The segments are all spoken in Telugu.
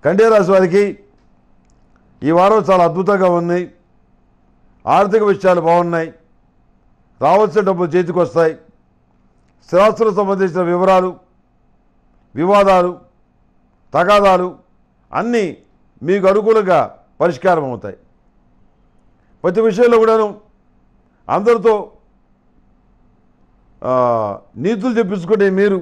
కండే రాశి వారికి ఈ వారం చాలా అద్భుతంగా ఉంది ఆర్థిక విషయాలు బాగున్నాయి రావాల్సిన డబ్బులు చేతికి వస్తాయి స్థిరాస్తులకు సంబంధించిన వివరాలు వివాదాలు తగాదాలు అన్నీ మీకు అనుకూలంగా పరిష్కారం అవుతాయి ప్రతి విషయంలో కూడాను అందరితో ఆ, నీతులు చెప్పించుకునే మీరు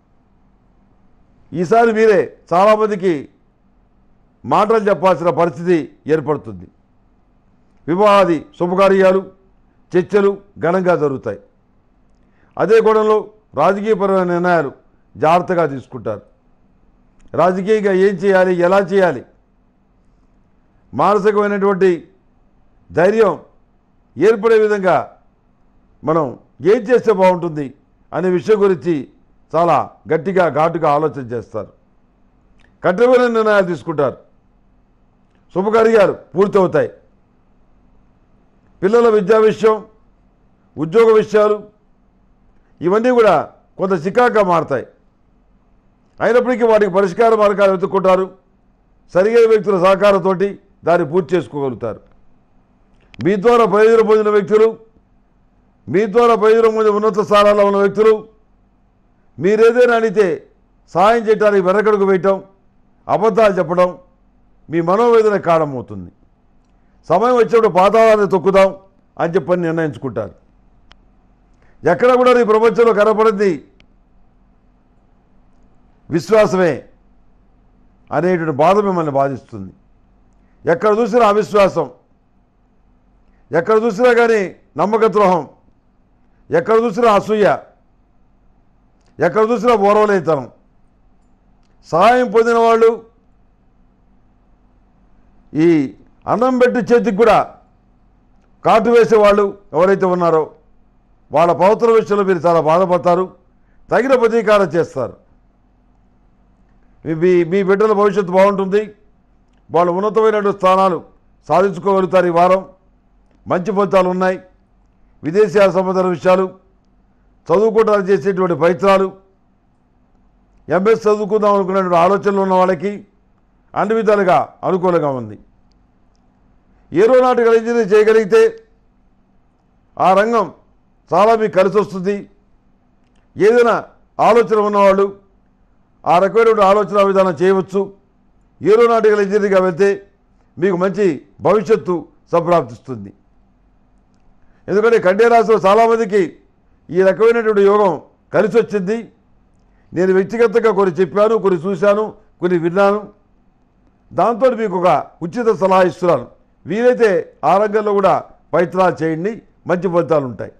ఈసారి మీరే చాలామందికి మాటలు చెప్పాల్సిన పరిస్థితి ఏర్పడుతుంది వివాహాది శుభకార్యాలు చర్చలు ఘనంగా జరుగుతాయి అదే కోణంలో రాజకీయపరమైన నిర్ణయాలు జాగ్రత్తగా తీసుకుంటారు రాజకీయంగా ఏం చేయాలి ఎలా చేయాలి మానసికమైనటువంటి ధైర్యం ఏర్పడే విధంగా మనం ఏం చేస్తే బాగుంటుంది అనే విషయం గురించి చాలా గట్టిగా ఘాటుగా ఆలోచన చేస్తారు కఠినమైన నిర్ణయాలు తీసుకుంటారు శుభకార్యాలు పూర్తవుతాయి పిల్లల విద్యా విషయం ఉద్యోగ విషయాలు ఇవన్నీ కూడా కొంత చికాగా మారతాయి అయినప్పటికీ వాటికి పరిష్కార మార్గాలు వెతుక్కుంటారు సరిగైన వ్యక్తుల సహకారంతో దాన్ని పూర్తి చేసుకోగలుగుతారు మీ ద్వారా ప్రయోజనం పొందిన వ్యక్తులు మీ ద్వారా ప్రయోజనం పొందిన ఉన్నత స్థానాల్లో ఉన్న వ్యక్తులు మీరేదైనా అడిగితే సహాయం చేయడానికి వెనకడుగు వేయటం అబద్ధాలు చెప్పడం మీ మనోవేదన కారణమవుతుంది సమయం వచ్చినప్పుడు పాతాళాన్ని తొక్కుదాం అని చెప్పని నిర్ణయించుకుంటారు ఎక్కడ కూడా ఈ ప్రపంచంలో కనపడింది విశ్వాసమే అనేటువంటి బాధ మిమ్మల్ని బాధిస్తుంది ఎక్కడ చూసినా అవిశ్వాసం ఎక్కడ చూసినా కానీ నమ్మక ద్రోహం ఎక్కడ చూసినా అసూయ ఎక్కడ చూసినా ఓర్వలేతనం సహాయం పొందిన వాళ్ళు ఈ అన్నం పెట్టి చేతికి కూడా కాటు వేసేవాళ్ళు ఎవరైతే ఉన్నారో వాళ్ళ పవిత్ర విషయంలో మీరు చాలా బాధపడతారు తగిన ప్రతీకారం చేస్తారు మీ- మీ మీ బిడ్డల భవిష్యత్తు బాగుంటుంది వాళ్ళు ఉన్నతమైనటువంటి స్థానాలు సాధించుకోగలుగుతారు ఈ వారం మంచి ఫలితాలు ఉన్నాయి విదేశీయాల సంబంధాల విషయాలు చదువుకోవడానికి చేసేటువంటి ప్రయత్నాలు ఎంఎస్ చదువుకుందాం అనుకునేటువంటి ఆలోచనలు ఉన్న వాళ్ళకి అన్ని విధాలుగా అనుకూలంగా ఉంది ఏరోనాటికల్ ఇంజనీరింగ్ చేయగలిగితే ఆ రంగం చాలా మీకు కలిసి వస్తుంది ఏదైనా ఆలోచన ఉన్నవాళ్ళు ఆ రకమైనటువంటి ఆలోచన విధానం చేయవచ్చు ఏరోనాటికల్ ఇంజనీరింగ్గా వెళ్తే మీకు మంచి భవిష్యత్తు సంప్రాప్తిస్తుంది ఎందుకంటే కండే రాశిలో చాలామందికి ఈ రకమైనటువంటి యోగం కలిసి వచ్చింది నేను వ్యక్తిగతంగా కొన్ని చెప్పాను కొన్ని చూశాను కొన్ని విన్నాను దాంతో మీకు ఒక ఉచిత సలహా ఇస్తున్నాను వీలైతే ఆ రంగంలో కూడా ప్రయత్నాలు చేయండి మంచి ఫలితాలు ఉంటాయి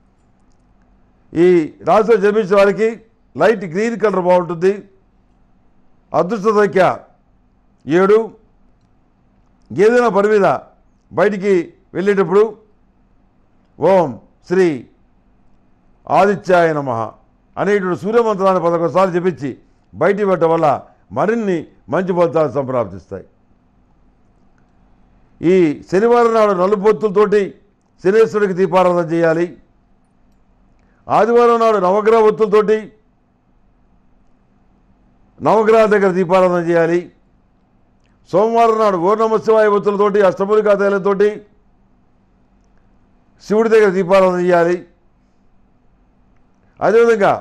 ఈ రాశిలో జన్మించిన వారికి లైట్ గ్రీన్ కలర్ బాగుంటుంది అదృష్ట సంఖ్య ఏడు ఏదైనా పని మీద బయటికి వెళ్ళేటప్పుడు ఓం శ్రీ ఆదిత్యాయ నమ అనేటువంటి సూర్యమంత్రాన్ని పదకొండు సార్లు చెప్పించి బయటికి పెట్టడం వల్ల మరిన్ని మంచి ఫలితాలు సంప్రాప్తిస్తాయి ఈ శనివారం నాడు నలుపొత్తులతోటి శనేశ్వరుడికి దీపారాధన చేయాలి ఆదివారం నాడు నవగ్రహ ఒత్తులతోటి నవగ్రహాల దగ్గర దీపారాధన చేయాలి సోమవారం నాడు ఓ నమశివాయ ఒత్తులతోటి అష్టములికా తైలతోటి శివుడి దగ్గర దీపారాధన చేయాలి అదేవిధంగా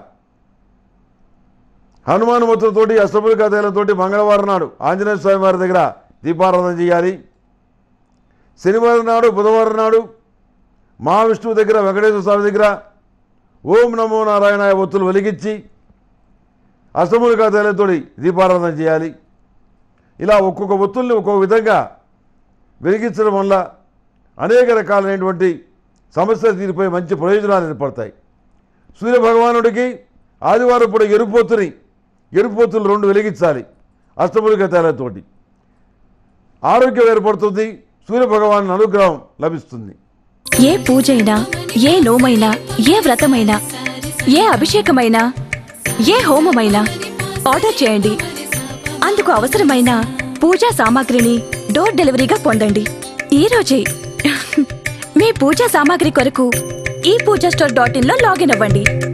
హనుమాన్ ఒత్తులతోటి అష్టములికా తైలతోటి మంగళవారం నాడు ఆంజనేయ స్వామి వారి దగ్గర దీపారాధన చేయాలి శనివారం నాడు బుధవారం నాడు మహావిష్ణువు దగ్గర వెంకటేశ్వర స్వామి దగ్గర ఓం నమో నారాయణ ఒత్తులు వెలిగించి అష్టములికా తైలతోటి దీపారాధన చేయాలి ఇలా ఒక్కొక్క ఒత్తుల్ని ఒక్కొక్క విధంగా వెలిగించడం వల్ల అనేక రకాలైనటువంటి సమస్యలు తీరిపోయి మంచి ప్రయోజనాలు ఏర్పడతాయి సూర్య భగవానుడికి ఆదివారం పూట ఎరుపోతుని ఎరుపోతులు రెండు వెలిగించాలి అష్టములిక తేలతోటి ఆరోగ్యం ఏర్పడుతుంది సూర్య భగవాన్ అనుగ్రహం లభిస్తుంది ఏ పూజైనా ఏ నోమైనా ఏ వ్రతమైనా ఏ అభిషేకమైనా ఏ హోమమైనా ఆర్డర్ చేయండి అందుకు అవసరమైన పూజా సామాగ్రిని డోర్ డెలివరీగా పొందండి ఈ రోజే మీ పూజా సామాగ్రి కొరకు ఈ పూజా స్టోర్ డాట్ ఇన్ లో లాగిన్ అవ్వండి